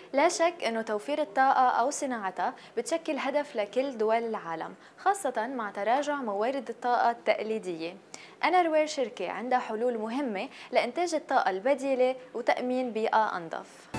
لا شك أنه توفير الطاقة أو صناعتها بتشكل هدف لكل دول العالم خاصة مع تراجع موارد الطاقة التقليدية أنروير شركة عندها حلول مهمة لإنتاج الطاقة البديلة وتأمين بيئة أنظف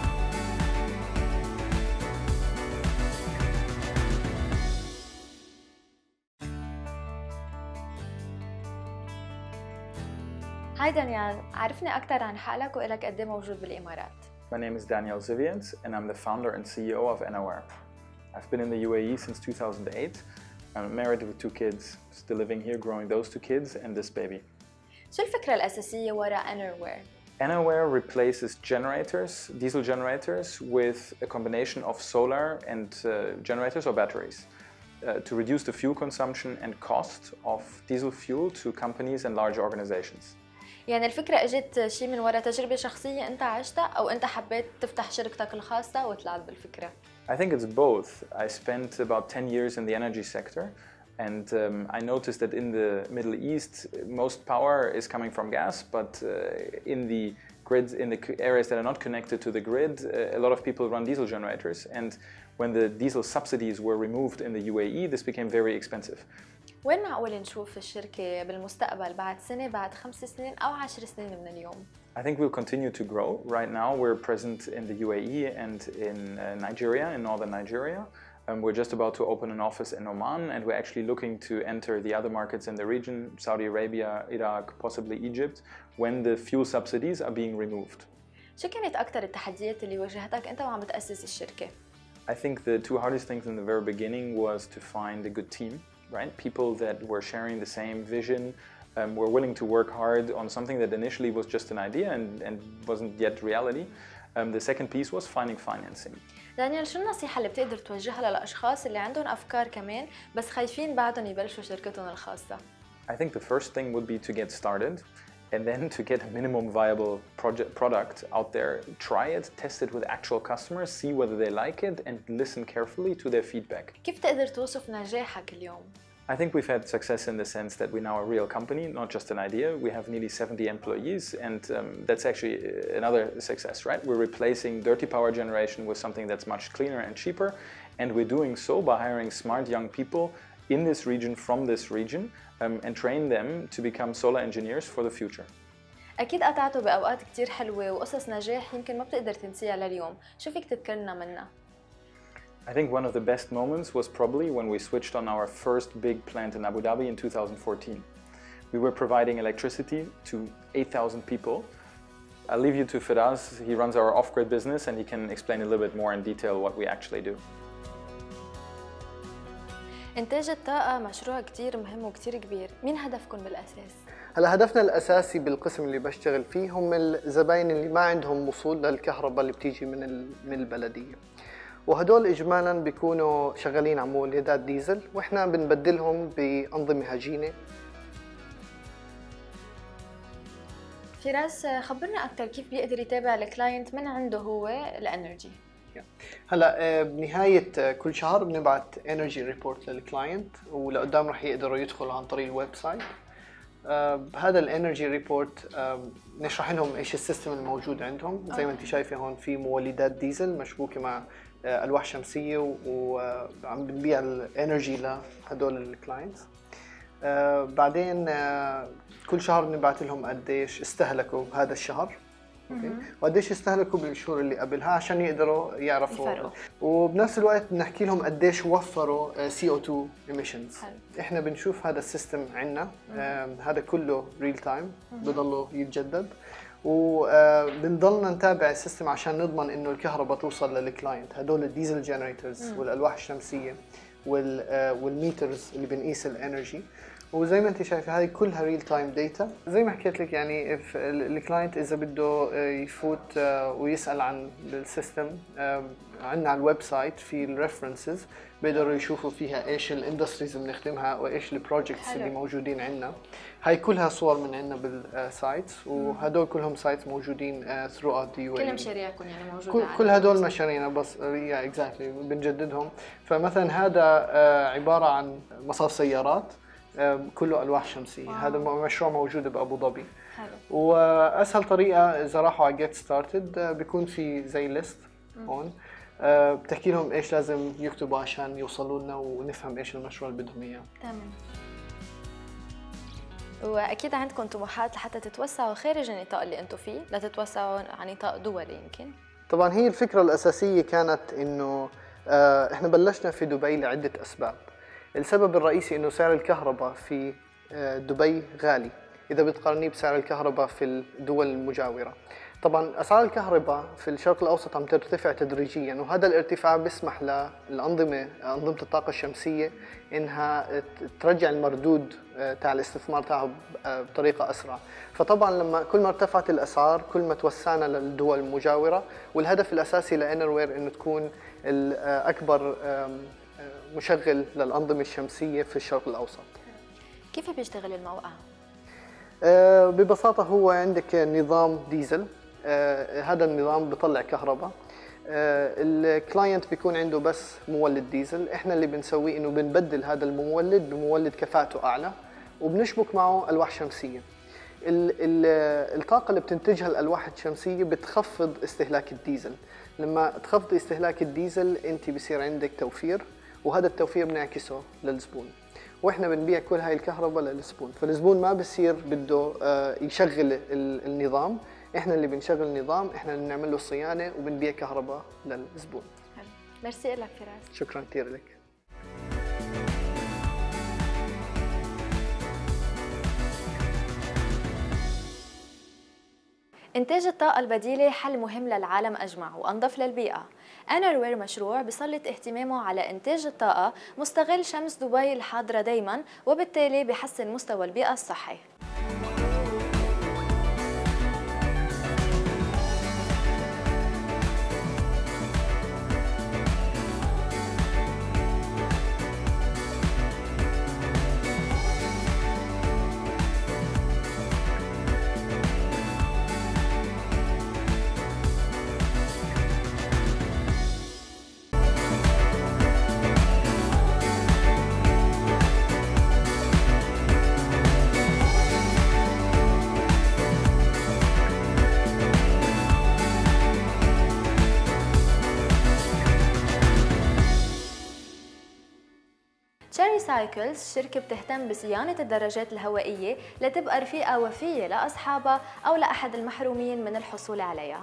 هاي دانيال عرفني أكثر عن حالك وإلك قد موجود بالإمارات My name is Daniel Zivians and I'm the founder and CEO of NOR. I've been in the UAE since 2008. I'm married with two kids, still living here, growing those two kids and this baby. شو الفكرة الأساسية وراء Enerware؟ Enerware replaces generators, diesel generators, with a combination of solar and uh, generators or batteries uh, to reduce the fuel consumption and cost of diesel fuel to companies and large organizations. يعني الفكرة اجت شيء من وراء تجربة شخصية انت عشتها او انت حبيت تفتح شركتك الخاصة وطلعت بالفكرة؟ I think it's both. I spent about 10 years in the energy sector and um, I noticed that in the Middle East most power is coming from gas, but uh, in the grids, in the areas that are not connected to the grid, uh, a lot of people run diesel generators. And when the diesel subsidies were removed in the UAE, this became very expensive. وين معقول نشوف الشركة بالمستقبل بعد سنة بعد خمس سنين أو عشر سنين من اليوم؟ I think we'll continue to grow. Right now, we're present in the UAE and in uh, Nigeria, in northern Nigeria. Um, we're just about to open an office in Oman, and we're actually looking to enter the other markets in the region Saudi Arabia, Iraq, possibly Egypt when the fuel subsidies are being removed. شو كانت أكثر التحديات اللي واجهتك أنت وعم بتأسس الشركة؟ I think the two hardest things in the very beginning was to find a good team right? People that were sharing the same vision, um, were willing to work hard on something that initially was just an idea and, and wasn't yet reality. Um, the second piece was finding financing. دانيال شو النصيحة اللي بتقدر توجهها للأشخاص اللي عندهم أفكار كمان بس خايفين بعدهم يبلشوا شركتهم الخاصة؟ I think the first thing would be to get started and then to get a minimum viable project product out there try it test it with actual customers see whether they like it and listen carefully to their feedback كيف تقدر توصف نجاحك اليوم I think we've had success in the sense that we're now a real company, not just an idea. We have nearly 70 employees, and um, that's actually another success, right? We're replacing dirty power generation with something that's much cleaner and cheaper, and we're doing so by hiring smart young people in this region from this region um, and train them to become solar engineers for the future. أكيد قطعتوا بأوقات كتير حلوة وقصص نجاح يمكن ما بتقدر تنسيها لليوم، شو فيك تذكرنا منها؟ I think one of the best moments was probably when we switched on our first big plant in Abu Dhabi in 2014. We were providing electricity to 8,000 people. I'll leave you to Firaz. He runs our off-grid business and he can explain a little bit more in detail what we actually do. إنتاج الطاقة مشروع كتير مهم وكتير كبير، مين هدفكم بالأساس؟ هلا هدفنا الأساسي بالقسم اللي بشتغل فيه هم الزباين اللي ما عندهم وصول للكهرباء اللي بتيجي من من البلدية. وهدول اجمالا بيكونوا شغالين على مولدات ديزل واحنا بنبدلهم بانظمه هجينه فراس خبرنا اكثر كيف بيقدر يتابع الكلاينت من عنده هو الانرجي هلا آه، بنهايه كل شهر بنبعث انرجي ريبورت للكلاينت ولقدام رح يقدروا يدخلوا عن طريق الويب سايت بهذا الانرجي ريبورت نشرح لهم ايش السيستم الموجود عندهم زي ما انت شايفه هون في مولدات ديزل مشبوكه مع آه، الواح شمسيه وعم بنبيع الانرجي لهدول الكلاينتس آه، بعدين آه، كل شهر بنبعث لهم قديش استهلكوا هذا الشهر اوكي وقديش استهلكوا بالشهور اللي قبلها عشان يقدروا يعرفوا الفرق. وبنفس الوقت بنحكي لهم قديش وفروا سي او 2 ايميشنز احنا بنشوف هذا السيستم عندنا هذا كله ريل تايم بضله يتجدد وبنضلنا نتابع السيستم عشان نضمن انه الكهرباء توصل للكلاينت هدول الديزل جنريتورز والالواح الشمسيه والميترز اللي بنقيس الانرجي وزي ما انت شايفه هذه كلها ريل تايم داتا زي ما حكيت لك يعني الكلاينت اذا بده يفوت ويسال عن السيستم عندنا على الويب سايت في الريفرنسز بيقدروا يشوفوا فيها ايش الاندستريز اللي بنخدمها وايش البروجكتس اللي موجودين عندنا هاي كلها صور من عندنا بالسايت وهدول كلهم سايتس موجودين ثرو اوت يو كل مشاريعكم يعني موجوده كل, كل هدول مشاريعنا بس يا اكزاكتلي بنجددهم فمثلا هذا آه، عباره عن مصاف سيارات كله الواح شمسيه واو. هذا مشروع موجود بابو ظبي حلو واسهل طريقه اذا راحوا على جيت ستارتد بيكون في زي ليست هون آه، بتحكي لهم ايش لازم يكتبوا عشان يوصلوا لنا ونفهم ايش المشروع اللي بدهم اياه تمام واكيد عندكم طموحات لحتى تتوسعوا خارج النطاق اللي انتم فيه لتتوسعوا على نطاق دولي يمكن طبعا هي الفكره الاساسيه كانت انه آه، احنا بلشنا في دبي لعده اسباب السبب الرئيسي انه سعر الكهرباء في آه، دبي غالي اذا بتقارنيه بسعر الكهرباء في الدول المجاوره طبعا اسعار الكهرباء في الشرق الاوسط عم ترتفع تدريجيا وهذا الارتفاع بيسمح للانظمه انظمه الطاقه الشمسيه انها ترجع المردود آه، تاع الاستثمار تاعها آه، بطريقه اسرع فطبعا لما كل ما ارتفعت الاسعار كل ما توسعنا للدول المجاوره والهدف الاساسي لانروير انه تكون اكبر مشغل للانظمه الشمسيه في الشرق الاوسط كيف بيشتغل الموقع آه، ببساطه هو عندك نظام ديزل آه، هذا النظام بيطلع كهرباء آه، الكلاينت بيكون عنده بس مولد ديزل احنا اللي بنسويه انه بنبدل هذا المولد بمولد كفاءته اعلى وبنشبك معه الواح شمسيه الطاقه اللي بتنتجها الالواح الشمسيه بتخفض استهلاك الديزل لما تخفض استهلاك الديزل انت بصير عندك توفير وهذا التوفير بنعكسه للزبون واحنا بنبيع كل هاي الكهرباء للزبون فالزبون ما بصير بده آه، يشغل النظام احنا اللي بنشغل النظام احنا اللي بنعمل له الصيانه وبنبيع كهرباء للزبون ميرسي لك فراس شكرا كثير لك إنتاج الطاقة البديلة حل مهم للعالم أجمع وأنظف للبيئة انروير مشروع بسلط اهتمامه على إنتاج الطاقة مستغل شمس دبي الحاضرة دايما وبالتالي بحسن مستوى البيئة الصحي سايكلز شركة بتهتم بصيانة الدراجات الهوائية لتبقى رفيقة وفية لأصحابها أو لأحد المحرومين من الحصول عليها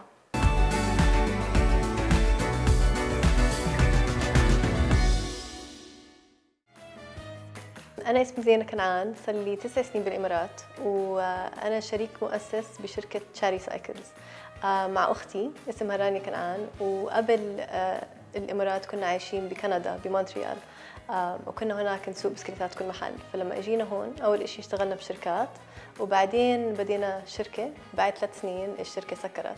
أنا اسمي زينة كنعان صار لي تسع سنين بالإمارات وأنا شريك مؤسس بشركة شاري سايكلز آه، مع أختي اسمها رانيا كنعان وقبل آه، الإمارات كنا عايشين بكندا بمونتريال وكنا هناك نسوق بسكليتات كل محل فلما اجينا هون اول شيء اشتغلنا بشركات وبعدين بدينا شركه بعد ثلاث سنين الشركه سكرت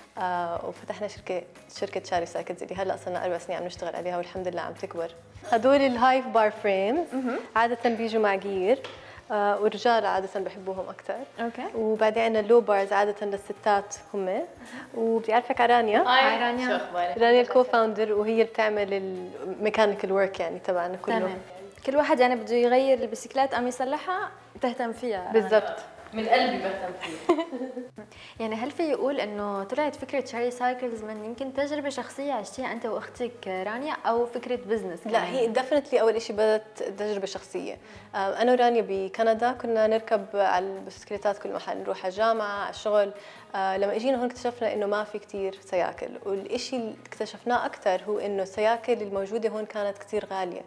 آه وفتحنا شركه شركه شاري سايكلز اللي هلا صرنا اربع سنين عم نشتغل عليها والحمد لله عم تكبر هدول الهايف بار فريمز عاده بيجوا مع جير آه والرجال عادة بحبوهم أكثر أوكي وبعدين عندنا اللو بارز عادة للستات هم وبدي أعرفك على رانيا هاي رانيا شو أخبارك؟ رانيا الكو فاوندر وهي اللي بتعمل الميكانيكال ورك يعني تبعنا كله تمام كل واحد يعني بده يغير البسكلات أم يصلحها تهتم فيها بالضبط من قلبي بهتم فيه يعني هل في يقول انه طلعت فكره شاري سايكلز من يمكن تجربه شخصيه عشتيها انت واختك رانيا او فكره بزنس لا هي ديفنتلي اول شيء بدت تجربه شخصيه آه، انا ورانيا بكندا كنا نركب على البسكليتات كل محل نروح على الجامعه على الشغل آه لما اجينا هون اكتشفنا انه ما في كثير سياكل والشيء اللي اكتشفناه اكثر هو انه السياكل الموجوده هون كانت كثير غاليه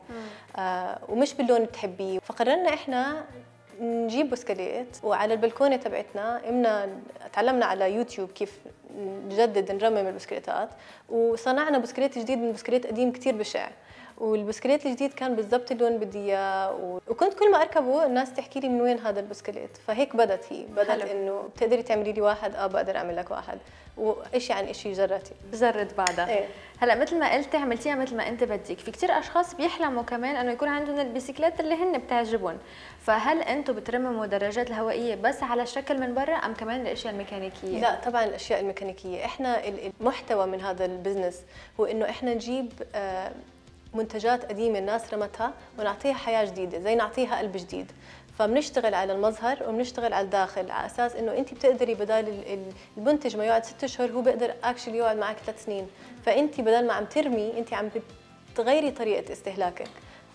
آه ومش باللون اللي بتحبيه فقررنا احنا نجيب بسكليت وعلى البلكونه تبعتنا قمنا تعلمنا على يوتيوب كيف نجدد نرمم البسكليتات وصنعنا بسكليت جديد من بسكليت قديم كثير بشع والبسكليت الجديد كان بالضبط اللون اللي بدي اياه و... وكنت كل ما اركبه الناس تحكي لي من وين هذا البسكليت فهيك بدت هي بدت انه بتقدري تعملي لي واحد اه بقدر اعمل لك واحد وشيء عن شيء جرتي بجرد بعدها ايه هلا مثل ما قلتي عملتيها مثل ما انت بدك في كثير اشخاص بيحلموا كمان انه يكون عندهم البيسيكلات اللي هن بتعجبهم فهل انتم بترمموا الدراجات الهوائيه بس على الشكل من برا ام كمان الاشياء الميكانيكيه لا طبعا الاشياء الميكانيكيه احنا المحتوى من هذا البزنس هو انه احنا نجيب آه، منتجات قديمه الناس رمتها ونعطيها حياه جديده زي نعطيها قلب جديد فبنشتغل على المظهر وبنشتغل على الداخل على اساس انه انت بتقدري بدل ال- ال- المنتج ما يقعد ست اشهر هو بيقدر اكشلي يقعد معك ثلاث سنين فانت بدل ما عم ترمي انت عم بتغيري طريقه استهلاكك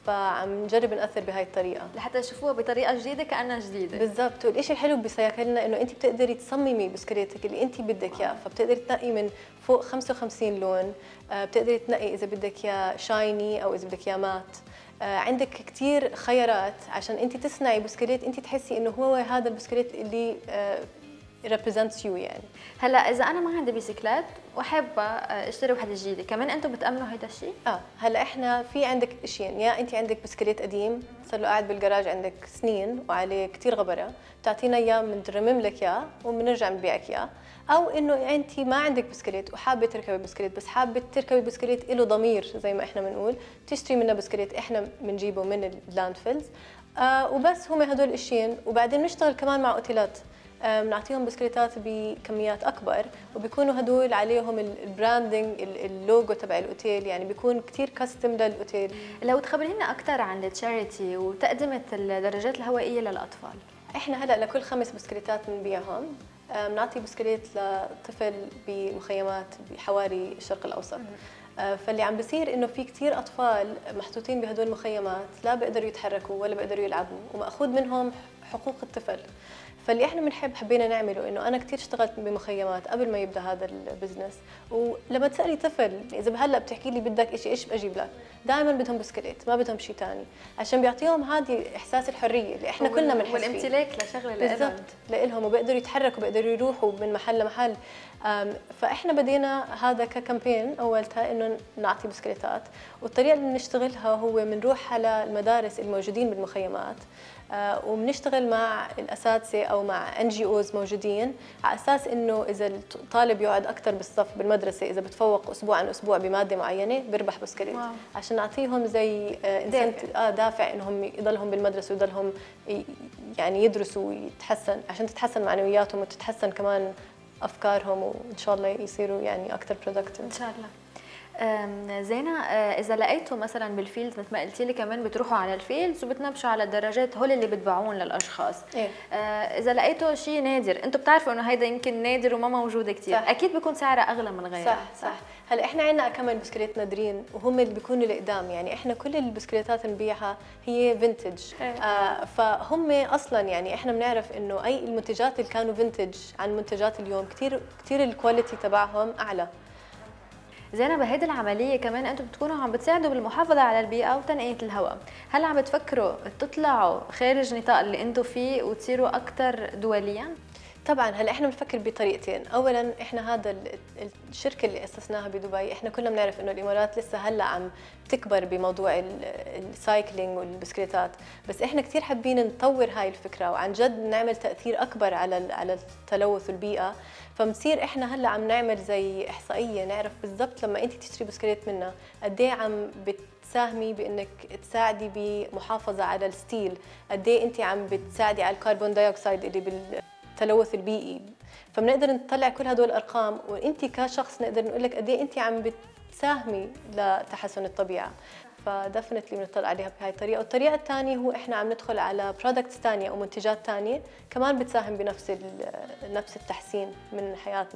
فعم نجرب ناثر بهاي الطريقه لحتى يشوفوها بطريقه جديده كانها جديده بالضبط والشيء الحلو بسياكلنا انه انت بتقدري تصممي بسكليتك اللي انت بدك اياه فبتقدري تنقي من فوق 55 لون آه، بتقدري تنقي اذا بدك اياه شايني او اذا بدك اياه مات آه، عندك كثير خيارات عشان انت تصنعي بسكليت انت تحسي انه هو هذا البسكليت اللي represents يو يعني هلا اذا انا ما عندي بيسكلات وحابه آه، اشتري وحده جديده كمان انتم بتامنوا هيدا الشيء اه هلا احنا في عندك شيئين يا انت عندك بسكليت قديم صار له قاعد بالجراج عندك سنين وعليه كثير غبره بتعطينا اياه بنرمم لك اياه وبنرجع نبيعك اياه او انه انت ما عندك بسكليت وحابه تركبي بسكليت بس حابه تركبي بسكليت له ضمير زي ما احنا بنقول تشتري منا بسكليت احنا بنجيبه من اللاند فيلز آه وبس هم هدول الاشيين وبعدين بنشتغل كمان مع اوتيلات آه، بنعطيهم بسكليتات بكميات اكبر وبيكونوا هدول عليهم ال- البراندنج ال- اللوجو تبع الاوتيل يعني بيكون كثير كاستم للاوتيل لو تخبرينا اكثر عن التشاريتي وتقدمه الدراجات الهوائيه للاطفال احنا هلا لكل خمس بسكليتات بنبيعهم آه، بنعطي بسكليت لطفل بمخيمات بحواري الشرق الاوسط آه، فاللي عم بصير انه في كثير اطفال محطوطين بهدول المخيمات لا بيقدروا يتحركوا ولا بيقدروا يلعبوا وماخوذ منهم حقوق الطفل فاللي احنا بنحب حبينا نعمله انه انا كثير اشتغلت بمخيمات قبل ما يبدا هذا البزنس ولما تسالي طفل اذا هلا بتحكي لي بدك شيء ايش اجيب لك دائما بدهم بسكليت ما بدهم شيء ثاني عشان بيعطيهم هذه احساس الحريه اللي احنا كلنا بنحس فيه والامتلاك لشغله لإلهم. بالضبط لإلهم وبيقدروا يتحركوا بيقدروا يروحوا من محل لمحل أم، فاحنا بدينا هذا ككامبين اولتها انه نعطي بسكليتات والطريقه اللي بنشتغلها هو بنروح على المدارس الموجودين بالمخيمات آه، وبنشتغل مع الاساتذه او مع ان جي اوز موجودين على اساس انه اذا الطالب يقعد اكثر بالصف بالمدرسه اذا بتفوق اسبوع عن اسبوع بماده معينه بيربح بسكليت واو. عشان نعطيهم زي آه، incent- اه دافع انهم يضلهم بالمدرسه ويضلهم ي- يعني يدرسوا ويتحسن عشان تتحسن معنوياتهم وتتحسن كمان افكارهم وان شاء الله يصيروا يعني اكثر productive ان شاء الله أم، زينة آه، إذا لقيتوا مثلا بالفيلد مثل ما قلتي لي كمان بتروحوا على الفيلدز وبتنبشوا على الدراجات هول اللي بتبيعون للأشخاص إيه. آه، إذا لقيتوا شيء نادر أنتم بتعرفوا إنه هيدا يمكن نادر وما موجودة كثير صح. أكيد بيكون سعرها أغلى من غيرها صح صح هلا احنا عندنا كمان بسكليت نادرين وهم اللي بيكونوا القدام يعني احنا كل البسكليتات اللي نبيعها هي فينتج إيه. آه فهم اصلا يعني احنا بنعرف انه اي المنتجات اللي كانوا فينتج عن منتجات اليوم كثير كثير الكواليتي تبعهم اعلى زينة بهيدي العملية كمان أنتم بتكونوا عم بتساعدوا بالمحافظة على البيئة وتنقية الهواء هل عم بتفكروا تطلعوا خارج نطاق اللي أنتم فيه وتصيروا أكثر دوليا؟ طبعا هلا احنا بنفكر بطريقتين اولا احنا هذا ال- ال- الشركه اللي اسسناها بدبي احنا كلنا بنعرف انه الامارات لسه هلا عم تكبر بموضوع ال- السايكلينج والبسكليتات بس احنا كثير حابين نطور هاي الفكره وعن جد نعمل تاثير اكبر على ال- على التلوث والبيئه فبنصير احنا هلا عم نعمل زي احصائيه نعرف بالضبط لما انت تشتري بسكليت منا قد ايه عم بتساهمي بانك تساعدي بمحافظه على الستيل قد ايه انت عم بتساعدي على الكربون دايوكسيد اللي بالتلوث البيئي فبنقدر نطلع كل هدول الارقام وانت كشخص نقدر نقول لك قد ايه انت عم بتساهمي لتحسن الطبيعه فدفنتلي بنطلع عليها بهاي الطريقه والطريقه الثانيه هو احنا عم ندخل على برودكتس ثانيه او منتجات ثانيه كمان بتساهم بنفس ال- نفس التحسين من حياتنا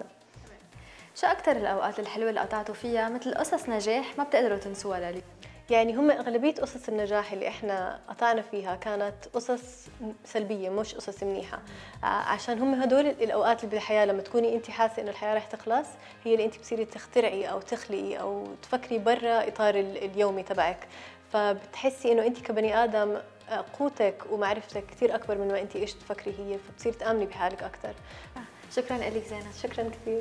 شو أكثر الأوقات الحلوة اللي قطعتوا فيها مثل قصص نجاح ما بتقدروا تنسوها للي يعني هم أغلبية قصص النجاح اللي إحنا قطعنا فيها كانت قصص سلبية مش قصص منيحة ع- عشان هم هدول الأوقات اللي بالحياة لما تكوني أنت حاسة إنه الحياة رح تخلص هي اللي أنت بتصيري تخترعي أو تخلقي أو تفكري برا إطار ال- اليومي تبعك فبتحسي إنه أنت كبني آدم آه، قوتك ومعرفتك كثير أكبر من ما أنت إيش تفكري هي فبتصير تآمني بحالك أكثر شكرا لك زينة شكرا كثير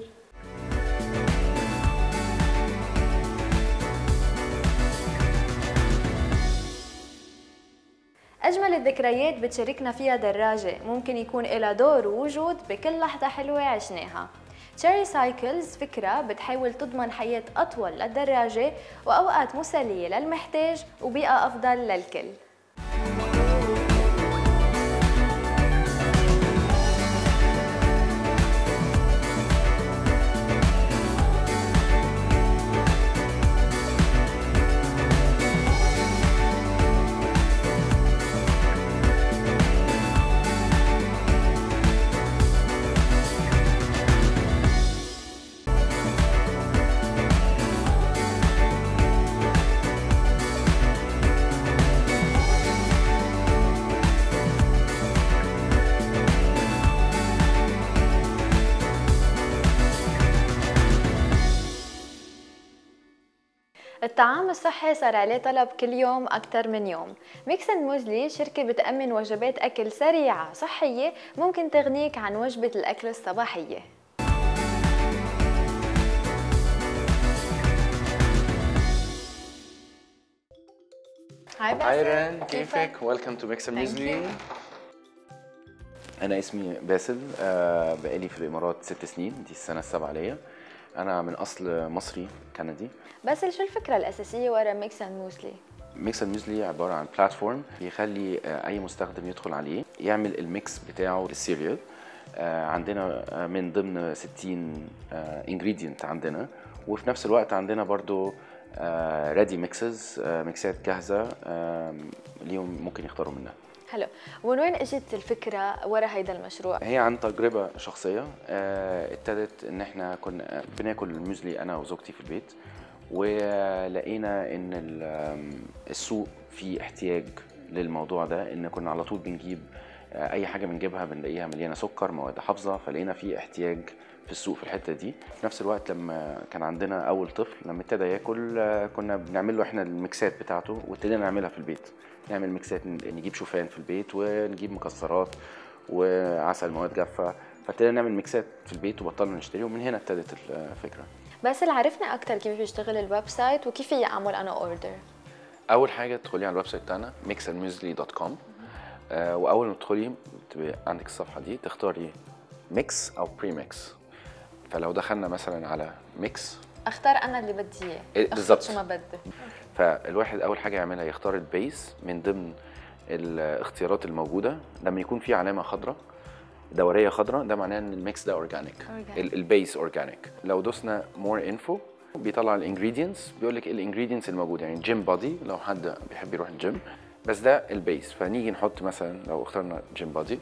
أجمل الذكريات بتشاركنا فيها دراجة ممكن يكون لها دور ووجود بكل لحظة حلوة عشناها تشيري سايكلز فكرة بتحاول تضمن حياة أطول للدراجة وأوقات مسلية للمحتاج وبيئة أفضل للكل الطعام الصحي صار عليه طلب كل يوم أكثر من يوم ميكس اند موزلي شركة بتأمن وجبات أكل سريعة صحية ممكن تغنيك عن وجبة الأكل الصباحية هاي هاي باسل ران كيفك؟ ويلكم تو ميكس ميزلي انا اسمي باسل آه، بقالي في الامارات ست سنين دي السنه السابعه ليا انا من اصل مصري كندي باسل شو الفكرة الأساسية ورا ميكس اند موزلي؟ ميكس ميزلي عباره عن بلاتفورم بيخلي آه، اي مستخدم يدخل عليه يعمل الميكس بتاعه للسيريال آه، عندنا آه، من ضمن 60 انجريدينت عندنا وفي نفس الوقت عندنا برضو ريدي ميكسز ميكسات جاهزه آه، ليهم ممكن يختاروا منها حلو ومن وين اجت الفكرة ورا هيدا المشروع؟ هي عن تجربة شخصية آه، ابتدت ان احنا كنا بناكل الموزلي انا وزوجتي في البيت ولقينا ان ال- آم، السوق فيه احتياج للموضوع ده ان كنا على طول بنجيب آه، اي حاجة بنجيبها بنلاقيها مليانة سكر مواد حافظة فلقينا فيه احتياج في السوق في الحتة دي في نفس الوقت لما كان عندنا اول طفل لما ابتدى ياكل آه، كنا بنعمل له احنا الميكسات بتاعته وابتدينا نعملها في البيت نعمل ميكسات نجيب شوفان في البيت ونجيب مكسرات وعسل مواد جافه فابتدينا نعمل ميكسات في البيت وبطلنا نشتري ومن هنا ابتدت الفكره باسل عرفنا أكثر كيف بيشتغل الويب سايت وكيف في أعمل أنا أوردر اول حاجه تدخلي على الويب سايت بتاعنا mixandmuesli.com آه واول ما تدخلي تبقى عندك الصفحه دي تختاري ميكس او بري ميكس فلو دخلنا مثلا على ميكس اختار انا اللي بدي اياه إيه، اختار بالظبط. شو ما بدي فالواحد اول حاجه يعملها يختار البيس من ضمن الاختيارات الموجوده لما يكون في علامه خضراء دوريه خضراء ده معناه ان الميكس ده اورجانيك Organic. البيس اورجانيك لو دوسنا مور انفو بيطلع الانجريدينتس بيقول لك الانجريدينتس الموجوده يعني جيم بادي لو حد بيحب يروح الجيم بس ده البيس فنيجي نحط مثلا لو اخترنا جيم بادي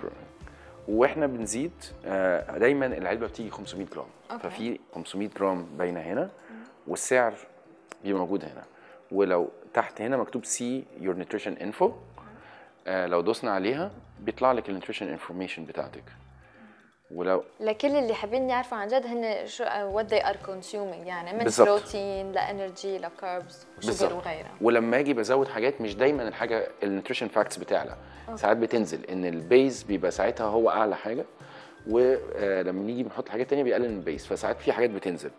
واحنا بنزيد آه، دايما العلبه بتيجي 500 جرام أوكي. ففي 500 جرام باينه هنا والسعر بيبقى موجود هنا ولو تحت هنا مكتوب سي يور نيوتريشن انفو لو دوسنا عليها بيطلع لك النيوتريشن انفورميشن بتاعتك ولو لكل اللي حابين يعرفوا عن جد هن شو what they are consuming يعني من بالظبط. بروتين لانرجي لكاربز وشوجر بالظبط وغيرها ولما اجي بزود حاجات مش دايما الحاجه النيوتريشن فاكتس بتعلى ساعات بتنزل ان البيز بيبقى ساعتها هو اعلى حاجه ولما نيجي بنحط حاجات تانية بيقلل من البيز فساعات في حاجات بتنزل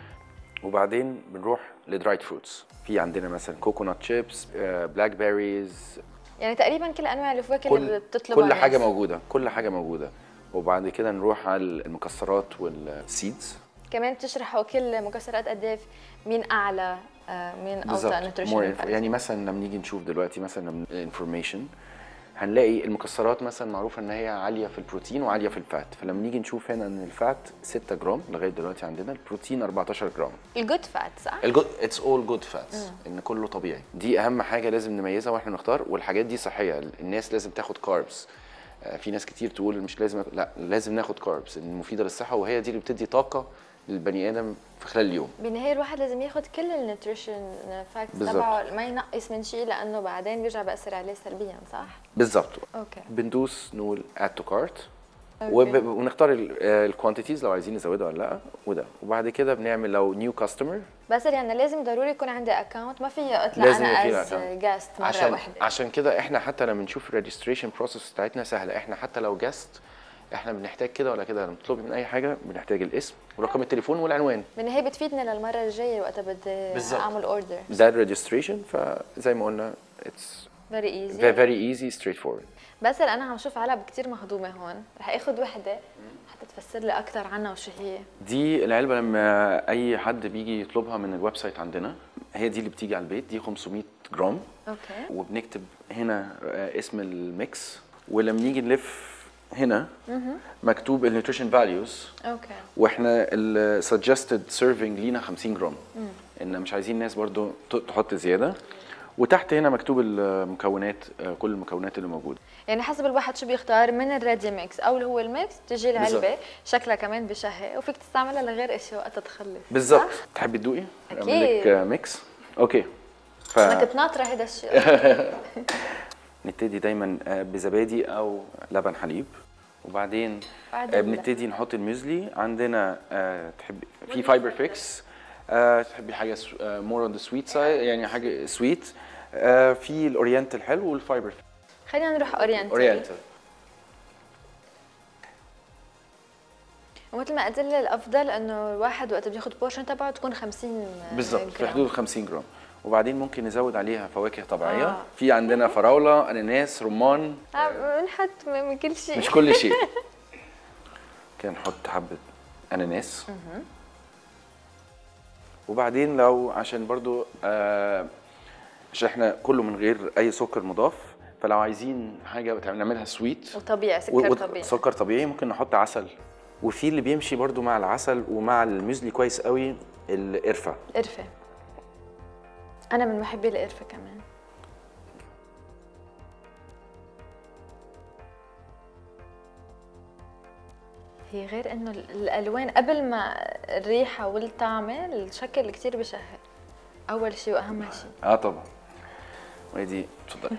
وبعدين بنروح لدرايد فروتس في عندنا مثلا كوكونات شيبس بلاك بيريز يعني تقريبا كل انواع الفواكه اللي كل بتطلبها كل حاجه الناس. موجوده كل حاجه موجوده وبعد كده نروح على المكسرات والسيدز كمان بتشرحوا كل مكسرات قد ايه مين اعلى آه، مين اوطى بالظبط more نيوتريشن info. يعني مثلا لما نيجي نشوف دلوقتي مثلا الانفورميشن هنلاقي المكسرات مثلا معروفه ان هي عاليه في البروتين وعاليه في الفات فلما نيجي نشوف هنا ان الفات 6 جرام لغايه دلوقتي عندنا البروتين 14 جرام الجود فات صح؟ الجود اتس اول جود فاتس ان كله طبيعي دي اهم حاجه لازم نميزها واحنا نختار والحاجات دي صحيه الناس لازم تاخد كاربس في ناس كتير تقول مش لازم أكل. لا لازم ناخد كاربس مفيده للصحه وهي دي اللي بتدي طاقه للبني ادم في خلال اليوم بالنهايه الواحد لازم ياخذ كل النيوتريشن فاكتس بالظبط. تبعه ما ينقص من شيء لانه بعدين بيرجع بأثر عليه سلبيا صح؟ بالظبط اوكي بندوس نقول اد تو كارت أوكي. ونختار الكوانتيتيز لو عايزين نزودها ولا لا وده وبعد كده بنعمل لو نيو كاستمر بس يعني لازم ضروري يكون عندي اكونت ما في اطلع لازم انا يبقى از في account. جاست مره عشان واحده عشان كده احنا حتى لما نشوف الريجستريشن بروسيس بتاعتنا سهله احنا حتى لو جاست احنا بنحتاج كده ولا كده لما تطلبي من اي حاجه بنحتاج الاسم ورقم التليفون والعنوان بالنهايه بتفيدنا للمره الجايه وقتها بدي بالظبط. اعمل اوردر ده الريجستريشن فزي ما قلنا اتس فيري ايزي فيري ايزي ستريت فورورد بس انا عم شوف علب كتير مهضومه هون رح اخذ وحده حتى تفسر لي اكثر عنها وشو هي دي العلبه لما اي حد بيجي يطلبها من الويب سايت عندنا هي دي اللي بتيجي على البيت دي 500 جرام اوكي وبنكتب هنا آه، اسم الميكس ولما نيجي نلف هنا مكتوب النيوتريشن فاليوز اوكي واحنا السجستد سيرفنج لينا 50 جرام ان مش عايزين ناس برضو ت- تحط زياده وتحت هنا مكتوب المكونات آه، كل المكونات اللي موجوده يعني حسب الواحد شو بيختار من الريدي ميكس او اللي هو الميكس بتجي العلبه بالظبط. شكلها كمان بشهي وفيك تستعملها لغير اشياء وقتها تخلص بالظبط صح؟ تحبي تدوقي أكيد. اعمل لك آه، ميكس اوكي ف... انا كنت ناطره هيدا الشيء نبتدي دايما آه، بزبادي او لبن حليب وبعدين بعد آه، ال- بنبتدي نحط الميزلي عندنا آه، تحب في فايبر فيكس آه تحبي حاجه مور اون ذا سويت سايد يعني حاجه سويت في الاورينتال حلو والفايبر خلينا نروح اورينتال اورينتال ومثل ما قلت لي الافضل انه الواحد وقت بياخذ بورشن تبعه تكون 50 بالظبط في جرام. حدود 50 جرام وبعدين ممكن نزود عليها فواكه طبيعيه آه. في عندنا فراوله اناناس رمان آه، بنحط من من كل شيء مش كل شيء كان نحط حبه اناناس وبعدين لو عشان برضو آه عشان احنا كله من غير اي سكر مضاف فلو عايزين حاجه بتعمل- نعملها سويت وطبيعي سكر و- و- طبيعي سكر طبيعي ممكن نحط عسل وفي اللي بيمشي برضو مع العسل ومع الميزلي كويس قوي القرفه قرفه انا من محبي القرفه كمان هي غير انه ال- الالوان قبل ما الريحه والطعمه الشكل كتير بشهر اول شيء واهم شيء اه طبعا وهي دي اتفضلي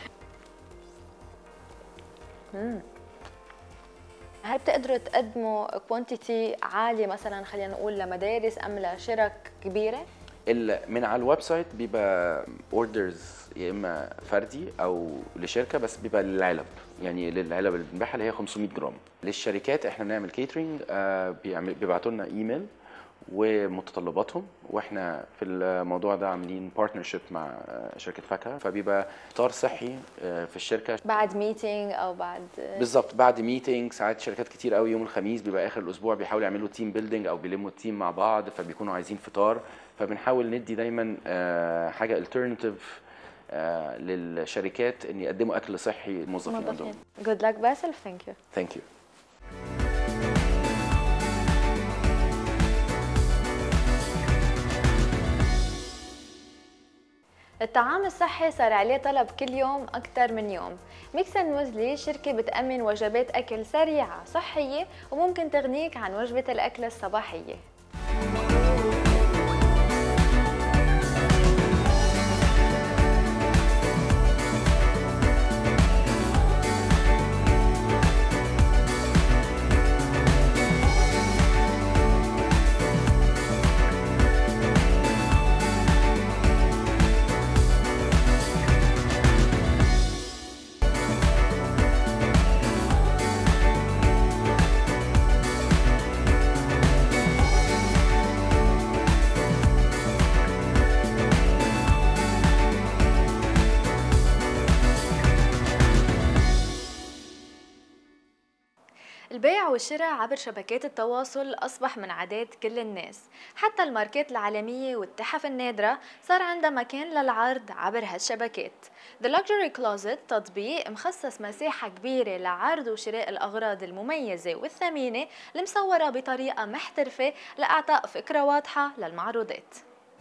هل بتقدروا تقدموا كوانتيتي عاليه مثلا خلينا نقول لمدارس ام لشرك كبيره ال- من على الويب سايت بيبقى اوردرز يا اما فردي او لشركه بس بيبقى للعلب يعني للعلب اللي بنبيعها اللي هي 500 جرام للشركات احنا بنعمل كيترينج بيبعتوا لنا ايميل ومتطلباتهم واحنا في الموضوع ده عاملين بارتنرشيب مع آه، شركه فاكهه فبيبقى فطار صحي آه، في الشركه بعد ميتينج او بعد بالظبط بعد ميتنج ساعات شركات كتير قوي يوم الخميس بيبقى اخر الاسبوع بيحاولوا يعملوا تيم بيلدينج او بيلموا التيم مع بعض فبيكونوا عايزين فطار فبنحاول ندي دايما آه، حاجه الترناتيف للشركات ان يقدموا اكل صحي للموظفين موظفين عندهم جود لك باسل ثانك يو ثانك يو الطعام الصحي صار عليه طلب كل يوم أكثر من يوم ميكسن موزلي شركة بتأمن وجبات أكل سريعة صحية وممكن تغنيك عن وجبة الأكل الصباحية البيع والشراء عبر شبكات التواصل أصبح من عادات كل الناس حتى الماركات العالمية والتحف النادرة صار عندها مكان للعرض عبر هالشبكات The Luxury Closet تطبيق مخصص مساحة كبيرة لعرض وشراء الأغراض المميزة والثمينة المصورة بطريقة محترفة لإعطاء فكرة واضحة للمعروضات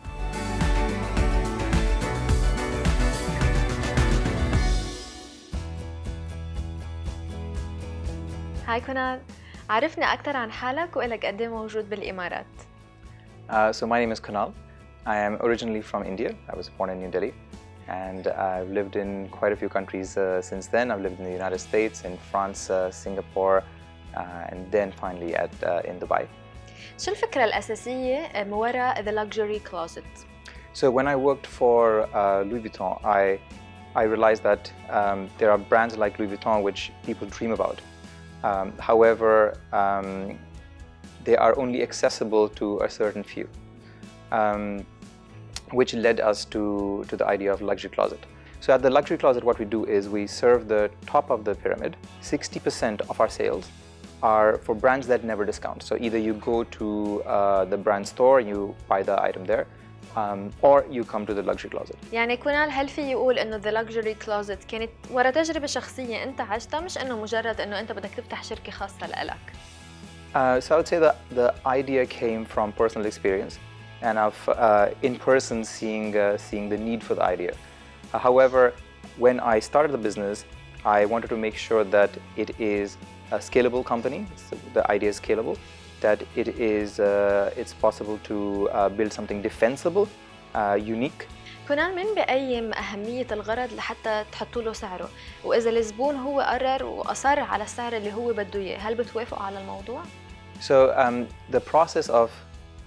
هاي كونان عرفني أكثر عن حالك وإلك قد إيه موجود بالإمارات Uh, so my name is Kunal. I am originally from India. I was born in New Delhi, and I've lived in quite a few countries uh, since then. I've lived in the United States, in France, uh, Singapore, uh, and then finally at uh, in Dubai. شو الفكرة الأساسية من وراء The Luxury Closet؟ So when I worked for uh, Louis Vuitton, I I realized that um, there are brands like Louis Vuitton which people dream about. Um, however, um, they are only accessible to a certain few, um, which led us to to the idea of luxury closet. So at the luxury closet, what we do is we serve the top of the pyramid. 60% of our sales are for brands that never discount. So either you go to uh, the brand store, you buy the item there, um, or you come to the luxury closet. يعني كونال هل في يقول انه ذا لكجري كلوزت كانت ورا تجربه شخصيه انت عشتها مش انه مجرد انه انت بدك تفتح شركه خاصه لإلك Uh, so I would say that the idea came from personal experience and of uh, in person seeing uh, seeing the need for the idea. Uh, however, when I started the business, I wanted to make sure that it is a scalable company. So the idea is scalable. That it is uh, it's possible to uh, build something defensible, uh, unique, كونال من بقيم أهمية الغرض لحتى تحطوا له سعره وإذا الزبون هو قرر وأصر على السعر اللي هو بده إياه هل بتوافقوا على الموضوع؟ So um, the process of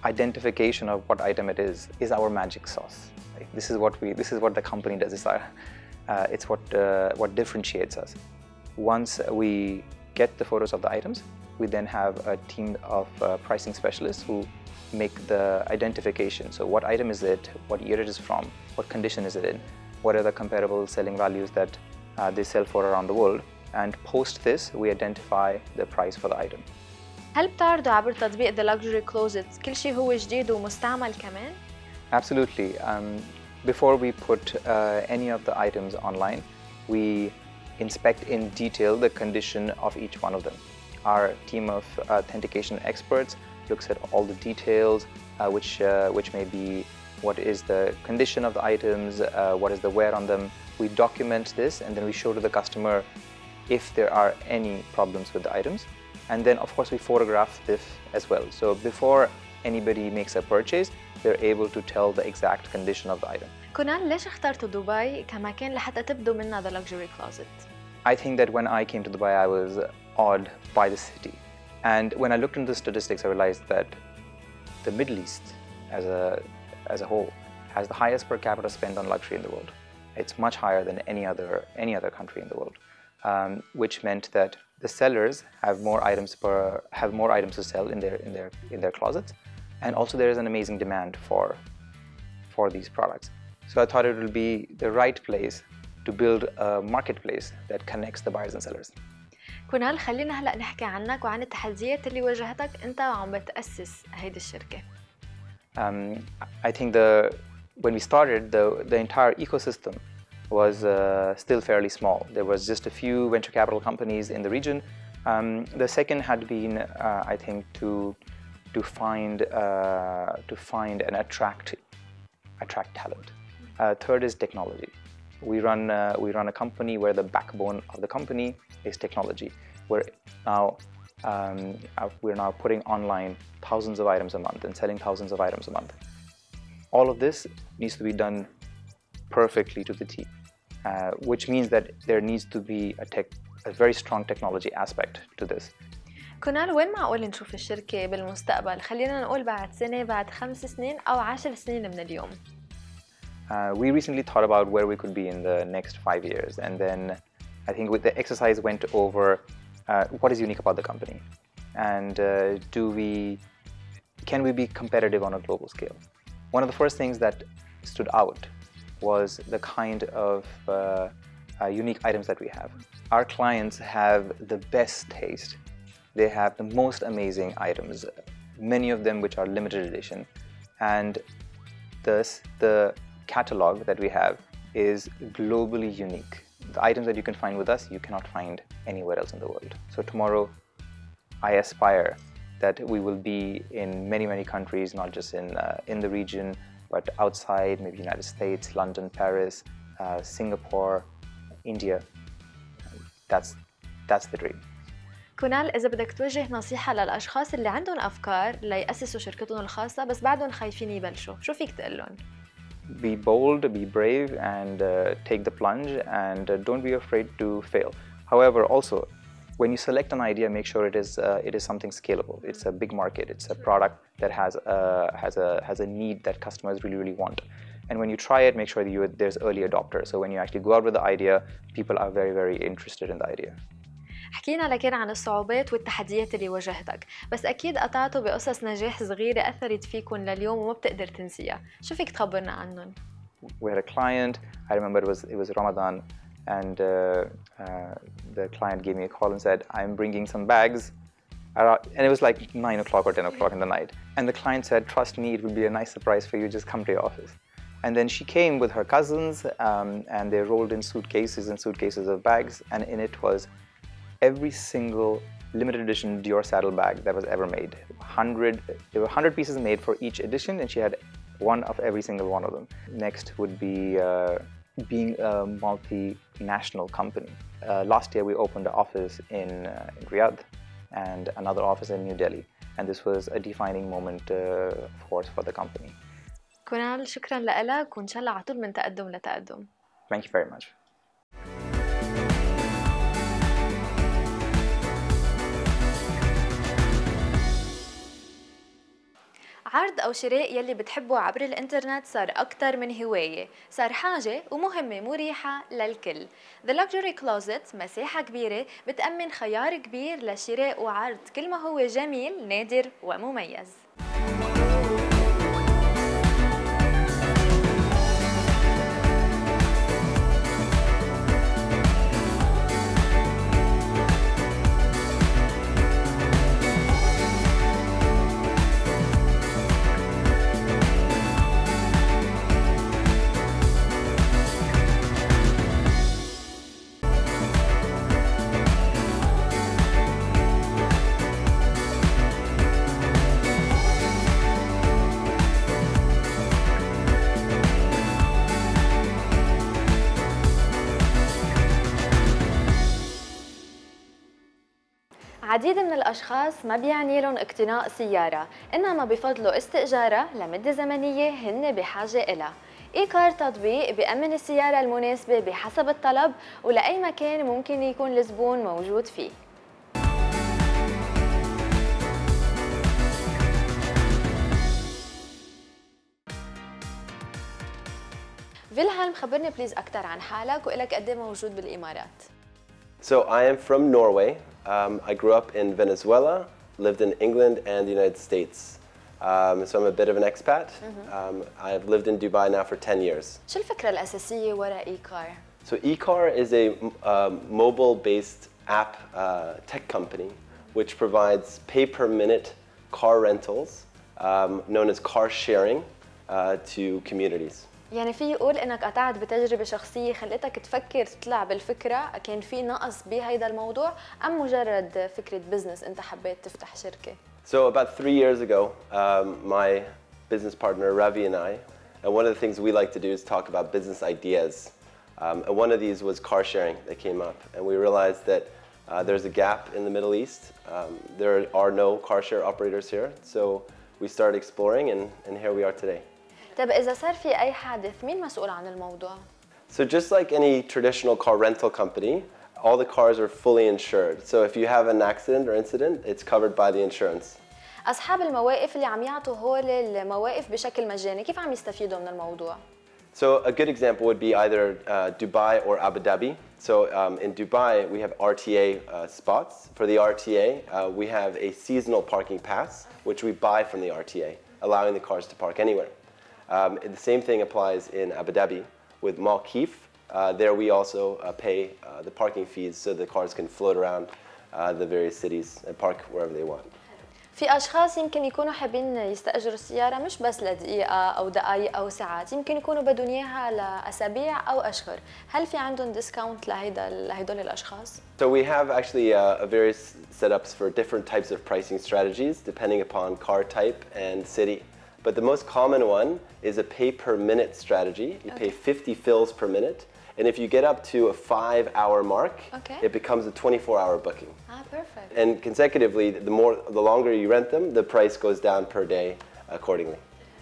identification of what item it is is our magic sauce. Like, this is what we this is what the company does. It's our, uh, it's what uh, what differentiates us. Once we get the photos of the items, we then have a team of uh, pricing specialists who make the identification. So what item is it? What year it is from? What condition is it in? What are the comparable selling values that uh, they sell for around the world? And post this, we identify the price for the item. هل بتعرضوا عبر تطبيق The Luxury Closet كل شيء هو جديد ومستعمل كمان؟ Absolutely. Um, before we put uh, any of the items online, we inspect in detail the condition of each one of them. Our team of authentication experts looks at all the details, uh, which, uh, which may be what is the condition of the items, uh, what is the wear on them. We document this and then we show to the customer if there are any problems with the items. And then, of course, we photograph this as well. So before anybody makes a purchase, they're able to tell the exact condition of the item. كونان ليش اخترتوا دبي كمكان لحتى تبدوا منها The Luxury Closet؟ I think that when I came to Dubai, I was awed by the city. And when I looked into the statistics, I realized that the Middle East as a, as a whole has the highest per capita spend on luxury in the world. It's much higher than any other, any other country in the world, um, which meant that the sellers have more items per, have more items to sell in their, in their, in their closets. And also there is an amazing demand for, for these products. So I thought it would be the right place to build a marketplace that connects the buyers and sellers. كونال خلينا هلا نحكي عنك وعن التحديات اللي واجهتك انت وعم بتاسس هيدي الشركه Um, I think the when we started, the the entire ecosystem was uh, still fairly small. There was just a few venture capital companies in the region. Um, the second had been, uh, I think, to to find uh, to find and attract attract talent. Uh, third is technology. We run uh, we run a company where the backbone of the company is technology. We're now um, uh, we're now putting online thousands of items a month and selling thousands of items a month. All of this needs to be done perfectly to the T, uh, which means that there needs to be a tech a very strong technology aspect to this. كونال وين معقول نشوف الشركة بالمستقبل؟ خلينا نقول بعد سنة بعد خمس سنين أو عشر سنين من اليوم Uh, we recently thought about where we could be in the next five years, and then I think with the exercise went over uh, what is unique about the company, and uh, do we can we be competitive on a global scale? One of the first things that stood out was the kind of uh, uh, unique items that we have. Our clients have the best taste. They have the most amazing items, many of them which are limited edition, and thus the catalog that we have is globally unique. The items that you can find with us, you cannot find anywhere else in the world. So tomorrow, I aspire that we will be in many, many countries, not just in, uh, in the region, but outside, maybe United States, London, Paris, uh, Singapore, India. That's, that's the dream. كونال إذا بدك توجه نصيحة للأشخاص اللي عندهم أفكار ليأسسوا شركتهم الخاصة بس بعدهم خايفين يبلشوا، شو فيك تقول لهم؟ be bold, be brave, and uh, take the plunge, and uh, don't be afraid to fail. However, also, when you select an idea, make sure it is uh, it is something scalable. It's a big market. It's a product that has a has a has a need that customers really really want. And when you try it, make sure that you there's early adopters. So when you actually go out with the idea, people are very very interested in the idea. حكينا لكن عن الصعوبات والتحديات اللي واجهتك بس أكيد قطعتوا بقصص نجاح صغيرة أثرت فيكم لليوم وما بتقدر تنسيها شو فيك تخبرنا عنهم؟ We had a client. I remember it was it was Ramadan, and uh, uh, the client gave me a call and said, "I'm bringing some bags." Around- And it was like nine o'clock or ten o'clock in the night. And the client said, "Trust me, it would be a nice surprise for you. Just come to your office." And then she came with her cousins, um, and they rolled in suitcases and suitcases of bags, and in it was every single limited edition Dior saddlebag that was ever made. 100, there were 100 pieces made for each edition, and she had one of every single one of them. Next would be uh, being a multinational company. Uh, last year, we opened an office in, uh, in Riyadh and another office in New Delhi, and this was a defining moment uh, for for the company. كونال شكرا لك وإن شاء الله على طول من تقدم لتقدم Thank you very much. عرض أو شراء يلي بتحبه عبر الإنترنت صار أكثر من هواية صار حاجة ومهمة مريحة للكل The Luxury Closet مساحة كبيرة بتأمن خيار كبير لشراء وعرض كل ما هو جميل نادر ومميز عديد من الأشخاص ما بيعني لهم اقتناء سيارة إنما بفضلوا استئجارها لمدة زمنية هن بحاجة إلها إي كار تطبيق بيأمن السيارة المناسبة بحسب الطلب ولأي مكان ممكن يكون الزبون موجود فيه فيلهلم خبرني بليز أكثر عن حالك وإلك قد موجود بالإمارات So I am from Norway. Um, I grew up in Venezuela, lived in England and the United States. Um, so I'm a bit of an expat. Um, I've lived in Dubai now for 10 years. شو الفكرة الأساسية وراء إي كار؟ So eCar is a um, mobile-based app uh, tech company which provides pay-per-minute car rentals, um, known as car sharing, uh, to communities. يعني في يقول انك قطعت بتجربه شخصيه خلتك تفكر تطلع بالفكره كان في نقص بهيدا الموضوع ام مجرد فكره بزنس انت حبيت تفتح شركه So about three years ago, um, my business partner Ravi and I, and one of the things we like to do is talk about business ideas. Um, and one of these was car sharing that came up, and we realized that uh, there's a gap in the Middle East. Um, there are no car share operators here, so we started exploring, and, and here we are today. طب اذا صار في اي حادث مين مسؤول عن الموضوع So just like any traditional car rental company, all the cars are fully insured. So if you have an accident or incident, it's covered by the insurance. اصحاب المواقف اللي عم يعطوا هول المواقف بشكل مجاني كيف عم يستفيدوا من الموضوع So a good example would be either uh, Dubai or Abu Dhabi. So um, in Dubai, we have RTA uh, spots. For the RTA, uh, we have a seasonal parking pass, which we buy from the RTA, allowing the cars to park anywhere. Um, and the same thing applies in Abu Dhabi with Malkif. Uh, there we also uh, pay uh, the parking fees so the cars can float around uh, the various cities and park wherever they want. في اشخاص يمكن يكونوا حابين يستاجروا السياره مش بس لدقيقه او دقائق او ساعات يمكن يكونوا بدهم اياها لاسابيع او اشهر هل في عندهم ديسكاونت لهيدا لهدول الاشخاص So we have actually uh, various setups for different types of pricing strategies depending upon car type and city. But the most common one is a pay per minute strategy. You pay 50 fills per minute. And if you get up to a five hour mark, Okay. it becomes a 24 hour booking. اه بيرفكت And consecutively, the more, the longer you rent them, the price goes down per day accordingly.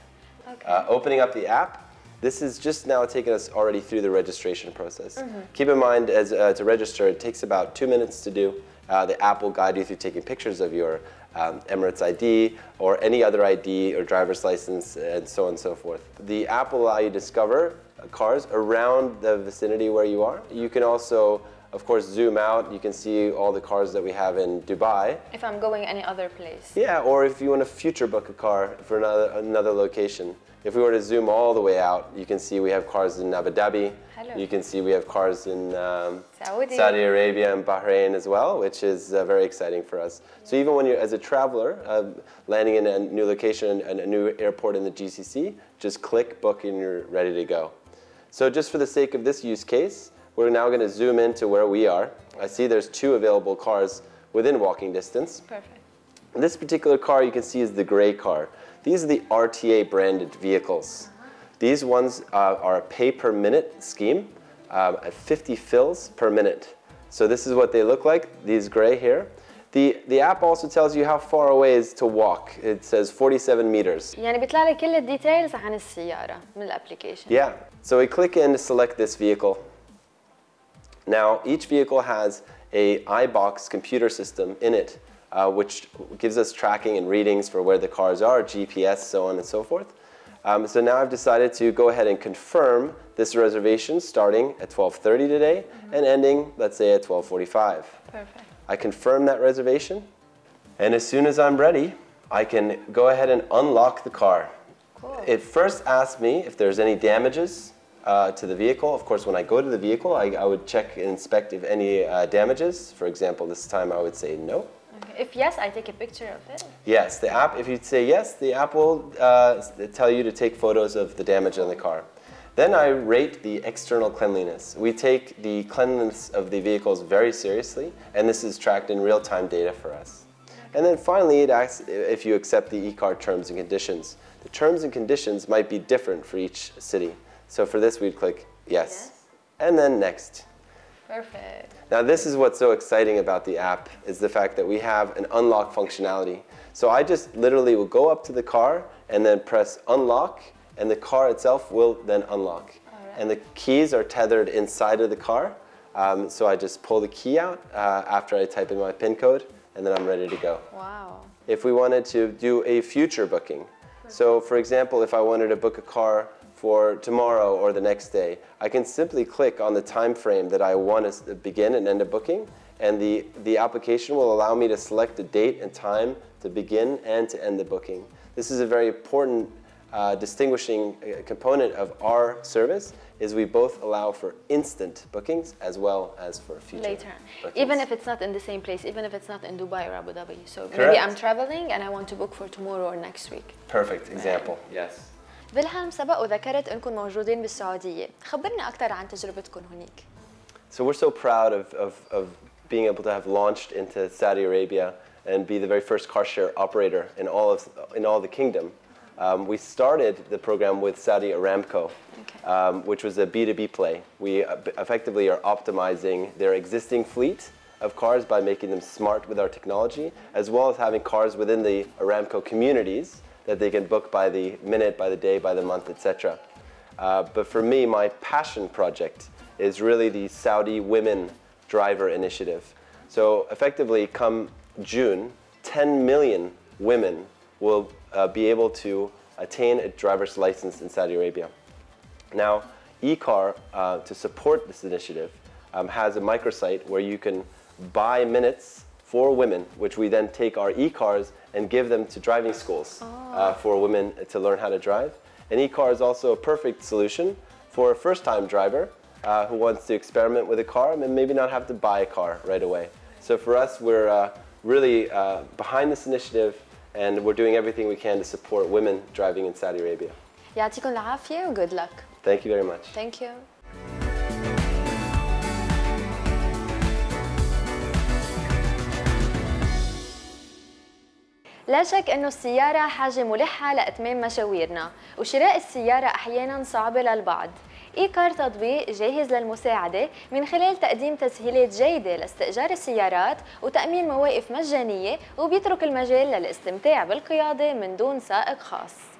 Uh, opening up the app, this is just now taking us already through the registration process. Keep in mind, as uh, to register, it takes about two minutes to do. Uh, the app will guide you through taking pictures of your um, Emirates ID or any other ID or driver's license, and so on and so forth. The app will allow you to discover uh, cars around the vicinity where you are. You can also, of course, zoom out. You can see all the cars that we have in Dubai. if I'm going any other place Yeah, or if you want to future book a car for another, another location. If we were to zoom all the way out, you can see we have cars in Abu Dhabi. Hello. You can see we have cars in um, Saudi. Saudi Arabia and Bahrain as well, which is uh, very exciting for us. So even when you're as a traveler uh, landing in a new location and a new airport in the GCC, just click book and you're ready to go. So just for the sake of this use case, we're now going to zoom into where we are. I see there's two available cars within walking distance. perfect This particular car you can see is the gray car. These are the RTA branded vehicles. These ones uh, are a pay per minute scheme um, at 50 fills per minute. So this is what they look like, these gray here. The, the app also tells you how far away is to walk. It says 47 meters. يعني بيطلع لي كل الديتيلز عن السياره من الابلكيشن Yeah. So we click in to select this vehicle. Now, each vehicle has a iBox computer system in it uh, which gives us tracking and readings for where the cars are, GPS, so on and so forth. Um, so now I've decided to go ahead and confirm this reservation starting at 12:30 today and ending, let's say, at 12:45. Perfect. I confirm that reservation, and as soon as I'm ready, I can go ahead and unlock the car. It first asks me if there's any damages uh, to the vehicle. Of course, when I go to the vehicle, I, I would check and inspect if any uh, damages. For example, this time I would say no. Okay. If yes, I take a picture of it. Yes, the app, if you say yes, the app will uh, s- tell you to take photos of the damage on the car. Then I rate the external cleanliness. We take the cleanliness of the vehicles very seriously, and this is tracked in real time data for us. And then finally, it asks i- if you accept the e-car terms and conditions. The terms and conditions might be different for each city. So for this, we'd click yes, and then next. Perfect. Now this is what's so exciting about the app is the fact that we have an unlock functionality. So I just literally will go up to the car and then press unlock and the car itself will then unlock. And the keys are tethered inside of the car. Um, so I just pull the key out uh, after I type in my PIN code and then I'm ready to go Wow. if we wanted to do a future booking. So, for example, if I wanted to book a car for tomorrow or the next day, I can simply click on the time frame that I want to s- begin and end a booking, and the, the application will allow me to select a date and time to begin and to end the booking. This is a very important uh, distinguishing uh, component of our service is we both allow for instant bookings as well as for future Later. bookings. Even if it's not in the same place, even if it's not in Dubai or Abu Dhabi. So maybe Correct. I'm traveling and I want to book for tomorrow or next week. Perfect example, yes. فيلهام سبق وذكرت انكم موجودين بالسعوديه، خبرنا اكثر عن تجربتكم هناك. So we're so proud of, of, of being able to have launched into Saudi Arabia and be the very first car share operator in all of in all the kingdom. Um, we started the program with Saudi Aramco, um, which was a B2B play. We uh, b- effectively are optimizing their existing fleet of cars by making them smart with our technology, as well as having cars within the Aramco communities that they can book by the minute, by the day, by the month, etc. Uh, but for me, my passion project is really the Saudi Women Driver Initiative. So effectively, come June, 10 million women will uh, be able to attain a driver's license in Saudi Arabia. Now, eCar, uh, to support this initiative, um, has a microsite where you can buy minutes for women, which we then take our e-cars and give them to driving schools uh, for women to learn how to drive. And e-car is also a perfect solution for a first-time driver uh, who wants to experiment with a car and maybe not have to buy a car right away. So for us, we're uh, really uh, behind this initiative and we're doing everything we can to support women driving in Saudi Arabia. يعطيكم العافيه و good luck. Thank you very much. Thank you. لا شك انه السيارة حاجة ملحة لاتمام مشاويرنا، وشراء السيارة احيانا صعبة للبعض. ايكار تطبيق جاهز للمساعدة من خلال تقديم تسهيلات جيدة لاستئجار السيارات وتأمين مواقف مجانية وبيترك المجال للاستمتاع بالقيادة من دون سائق خاص.